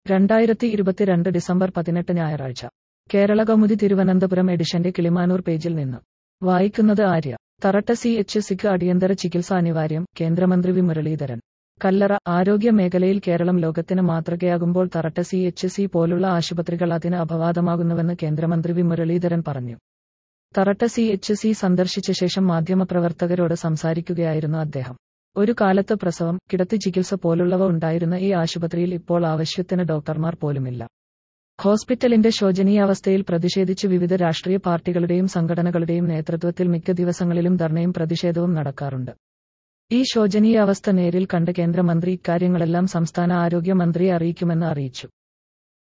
രണ്ടായിരത്തി ഇരുപത്തിരണ്ട് ഡിസംബർ പതിനെട്ട് ഞായറാഴ്ച കേരള കൗമുദി തിരുവനന്തപുരം എഡിഷന്റെ കിളിമാനൂർ പേജിൽ നിന്ന് വായിക്കുന്നത് ആര്യ തറട്ട സി എച്ച് സിക്ക് അടിയന്തര ചികിത്സ അനിവാര്യം കേന്ദ്രമന്ത്രി വി മുരളീധരൻ കല്ലറ ആരോഗ്യ മേഖലയിൽ കേരളം ലോകത്തിന് മാതൃകയാകുമ്പോൾ തറട്ട സി എച്ച് സി പോലുള്ള ആശുപത്രികൾ അതിന് അപവാദമാകുന്നുവെന്ന് കേന്ദ്രമന്ത്രി വി മുരളീധരൻ പറഞ്ഞു തറട്ട സി എച്ച് സി സന്ദർശിച്ച ശേഷം മാധ്യമപ്രവർത്തകരോട് സംസാരിക്കുകയായിരുന്നു അദ്ദേഹം ഒരു കാലത്ത് പ്രസവം കിടത്തി ചികിത്സ പോലുള്ളവ ഉണ്ടായിരുന്ന ഈ ആശുപത്രിയിൽ ഇപ്പോൾ ആവശ്യത്തിന് ഡോക്ടർമാർ പോലുമില്ല ഹോസ്പിറ്റലിന്റെ ശോചനീയാവസ്ഥയിൽ പ്രതിഷേധിച്ച് വിവിധ രാഷ്ട്രീയ പാർട്ടികളുടെയും സംഘടനകളുടെയും നേതൃത്വത്തിൽ മിക്ക ദിവസങ്ങളിലും ധർണയും പ്രതിഷേധവും നടക്കാറുണ്ട് ഈ ശോചനീയാവസ്ഥ നേരിൽ കണ്ട കേന്ദ്രമന്ത്രി ഇക്കാര്യങ്ങളെല്ലാം സംസ്ഥാന ആരോഗ്യമന്ത്രിയെ അറിയിക്കുമെന്ന് അറിയിച്ചു